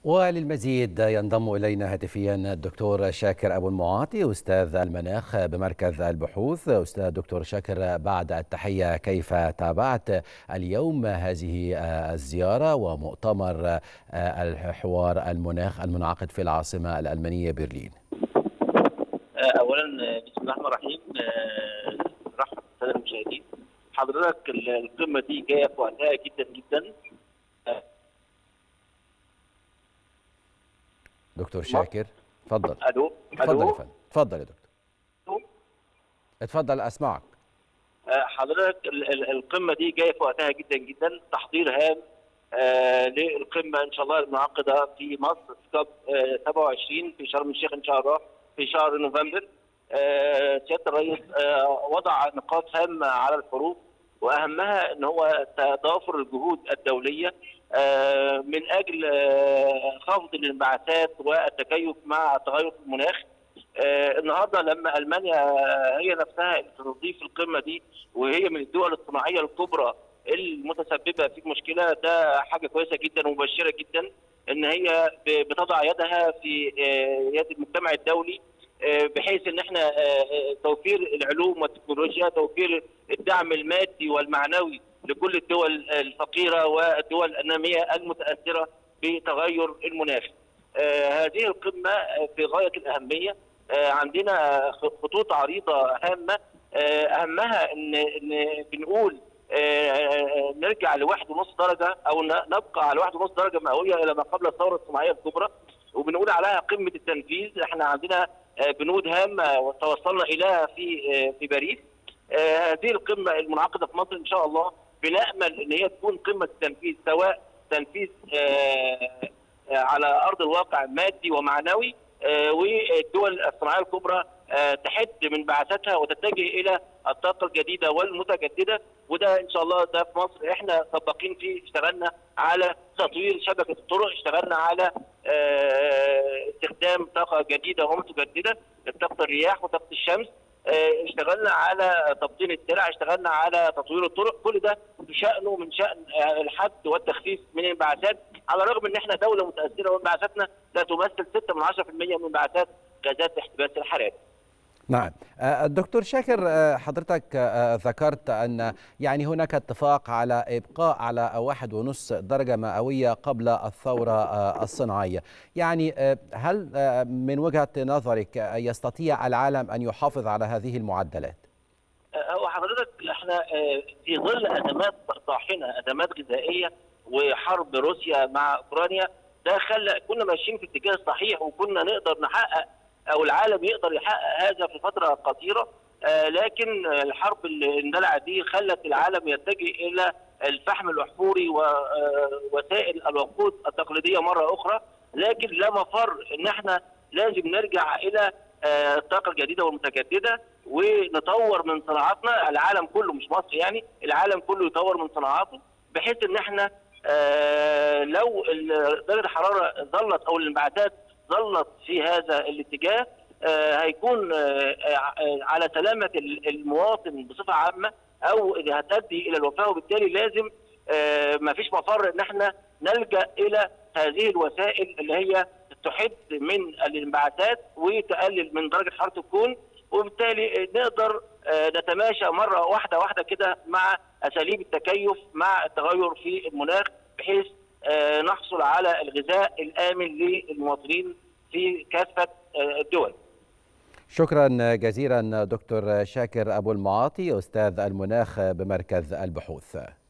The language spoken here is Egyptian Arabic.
وللمزيد ينضم إلينا هاتفيا الدكتور شاكر أبو المعاطي أستاذ المناخ بمركز البحوث أستاذ دكتور شاكر بعد التحية كيف تابعت اليوم هذه الزيارة ومؤتمر الحوار المناخ المنعقد في العاصمة الألمانية برلين أولا بسم الله الرحمن الرحيم رحب بالسادة المشاهدين حضرتك القمة دي جاية في وقتها جدا جدا دكتور شاكر اتفضل الو اتفضل يا فندم اتفضل يا دكتور اتفضل اسمعك حضرتك القمه دي جايه في وقتها جدا جدا تحضير هام آه للقمه ان شاء الله المنعقده في مصر في كاب آه 27 في شرم الشيخ ان شاء الله في شهر نوفمبر آه سياده الرئيس آه وضع نقاط هامه على الحروف واهمها ان هو تضافر الجهود الدوليه من اجل خفض الانبعاثات والتكيف مع تغير المناخ النهارده لما المانيا هي نفسها اللي تستضيف القمه دي وهي من الدول الصناعيه الكبرى المتسببه في المشكله ده حاجه كويسه جدا ومبشره جدا ان هي بتضع يدها في يد المجتمع الدولي بحيث ان احنا توفير العلوم والتكنولوجيا توفير الدعم المادي والمعنوي لكل الدول الفقيره والدول الناميه المتاثره بتغير المناخ. هذه القمه في غايه الاهميه عندنا خطوط عريضه هامه اهمها ان ان بنقول نرجع لواحد ونص درجه او نبقى على واحد ونص درجه مئويه الى ما قبل الثوره الصناعيه الكبرى وبنقول عليها قمه التنفيذ احنا عندنا بنود هامه توصلنا اليها في في باريس هذه القمه المنعقده في مصر ان شاء الله بنامل ان هي تكون قمه التنفيذ سواء تنفيذ على ارض الواقع مادي ومعنوي والدول الصناعيه الكبرى تحد من بعثاتها وتتجه الى الطاقه الجديده والمتجدده وده ان شاء الله ده في مصر احنا سباقين فيه اشتغلنا على تطوير شبكه الطرق اشتغلنا على استخدام طاقه جديده ومتجدده طاقه الرياح وطاقه الشمس اشتغلنا على تبطين الترع اشتغلنا على تطوير الطرق كل ده بشانه من شان الحد والتخفيف من الانبعاثات على الرغم ان احنا دوله متاثره وانبعاثاتنا لا تمثل 6 من 10% من انبعاثات غازات احتباس الحراري نعم الدكتور شاكر حضرتك ذكرت أن يعني هناك اتفاق على إبقاء على واحد ونص درجة مئوية قبل الثورة الصناعية يعني هل من وجهة نظرك يستطيع العالم أن يحافظ على هذه المعدلات؟ هو حضرتك احنا في ظل أزمات طاحنة أزمات غذائية وحرب روسيا مع أوكرانيا ده خلى كنا ماشيين في الاتجاه الصحيح وكنا نقدر نحقق او العالم يقدر يحقق هذا في فتره قصيره آه لكن الحرب اللي اندلعت دي خلت العالم يتجه الى الفحم الاحفوري ووسائل الوقود التقليديه مره اخرى لكن لا مفر ان احنا لازم نرجع الى آه الطاقه الجديده والمتجدده ونطور من صناعاتنا العالم كله مش مصر يعني العالم كله يطور من صناعاته بحيث ان احنا آه لو درجه الحراره ظلت او الانبعاثات ظلت في هذا الاتجاه آه هيكون آه على سلامه المواطن بصفه عامه او هتؤدي الى الوفاه وبالتالي لازم آه ما فيش مفر ان احنا نلجا الى هذه الوسائل اللي هي تحد من الانبعاثات وتقلل من درجه حراره الكون وبالتالي نقدر نتماشى مره واحده واحده كده مع اساليب التكيف مع التغير في المناخ بحيث نحصل على الغذاء الامن للمواطنين في كافه الدول. شكرا جزيلا دكتور شاكر ابو المعاطي استاذ المناخ بمركز البحوث.